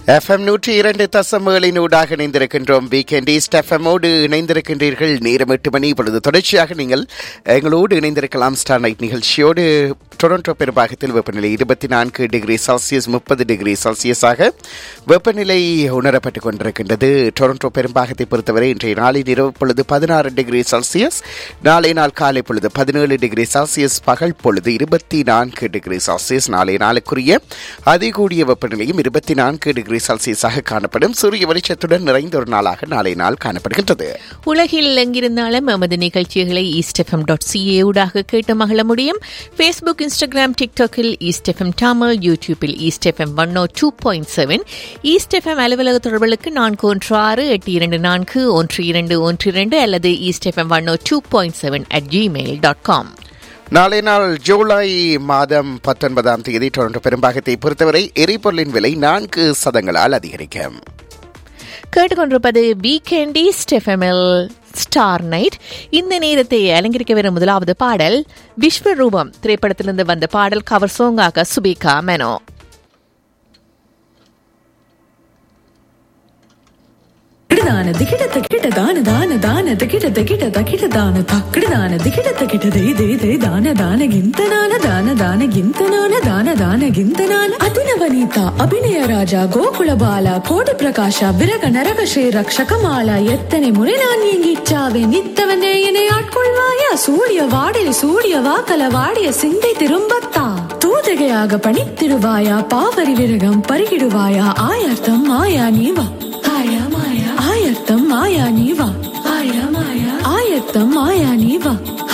FM நூற்றி இரண்டு தசமகளின் ஊடாக இணைந்திருக்கின்றோம் வீக்கெண்ட் ஈஸ்ட் எஃப்எம்மோடு இணைந்திருக்கின்றீர்கள் நேரம் எட்டு மணி இப்பொழுது தொடர்ச்சியாக நீங்கள் எங்களோடு இணைந்திருக்கலாம் ஸ்டார் நைட் நிகழ்ச்சியோடு டொரண்டோ பெரும்பாகத்தில் வெப்பநிலை இருபத்தி நான்கு டிகிரி செல்சியஸ் முப்பது டிகிரி செல்சியஸாக வெப்பநிலை உணரப்பட்டுக் கொண்டிருக்கின்றது டொரண்டோ பெரும்பாகத்தை பொறுத்தவரை இன்றைய நாளின் இரவு பொழுது பதினாறு டிகிரி செல்சியஸ் நாளை நாள் காலை பொழுது பதினேழு டிகிரி செல்சியஸ் பகல் பொழுது இருபத்தி நான்கு டிகிரி செல்சியஸ் நாளை நாளுக்குரிய அதிகூடிய வெப்பநிலையும் இருபத்தி நான்கு டிகிரி செல்சியஸாக காணப்படும் சூரிய வெளிச்சத்துடன் நிறைந்த ஒரு நாளாக நாளை நாள் காணப்படுகின்றது உலகில் எங்கிருந்தாலும் எமது நிகழ்ச்சிகளை ஈஸ்ட் எஃப்எம் டாட் சிஏ ஊடாக கேட்டு மகிழ முடியும் ஃபேஸ்புக் இன்ஸ்டாகிராம் டிக்டாக்கில் ஈஸ்ட் எஃப்எம் தமிழ் யூடியூப்பில் East FM one O two point seven East FM அலுவலக தொடர்புகளுக்கு நான்கு ஒன்று ஆறு எட்டு இரண்டு நான்கு ஒன்று இரண்டு ஒன்று இரண்டு அல்லது East FM one O two point seven at Gmail dot com நாளை நாள் ஜூலை மாதம் பத்தொன்பதாம் தேதி டொரண்டோ பெரும்பாகத்தை பொறுத்தவரை எரிபொருளின் விலை நான்கு சதங்களால் அதிகரிக்கும் கேட்டுக்கொண்டிருப்பது வீக்கெண்ட் ஈஸ்ட் எஃப்எம்எல் ஸ்டார் நைட் இந்த நேரத்தை அலங்கரிக்க வரும் முதலாவது பாடல் விஸ்வரூபம் திரைப்படத்திலிருந்து வந்த பாடல் கவர் சோங்காக சுபிகா மெனோ ದಾನ ದಿಗಿಡ ತಗಿಡ ದಾನ ದಾನ ದಾನ ದಿಗಿಡ ದಿಗಿಡ ತಗಿಡ ದಾನ ತಕ್ಕಡ ದಾನ ದಿಗಿಡ ತಗಿಡ ದೈ ದೈ ದೈ ದಾನ ದಾನ ಗಿಂತ ನಾನ ದಾನ ದಾನ ಗಿಂತ ನಾನ ದಾನ ದಾನ ಗಿಂತ ನಾನ ಅಭಿನವನೀತ ಅಭಿನಯ ರಾಜ ಗೋಕುಲ ಬಾಲ ಕೋಟಿ ಪ್ರಕಾಶ ಬಿರಗ ನರಕ ಶ್ರೀ ರಕ್ಷಕ ಮಾಲ ಎತ್ತನೆ ಮುರೆ நான் எங்கிச்சாவே நித்தவனே என்னை ஆட்கொள்வாயா சூடிய வாடில் சூடிய வாக்கல வாடிய சிந்தை திரும்பத்தா தூதகையாக பணித்திடுவாயா பாவரி விரகம் பருகிடுவாயா ஆயர்த்தம் மாயா நீவா ஆயா மாயா ஆயர்த்தம் மாயா நீவா ஆயா மாயா ஆயர்த்தம் மாயா நீவா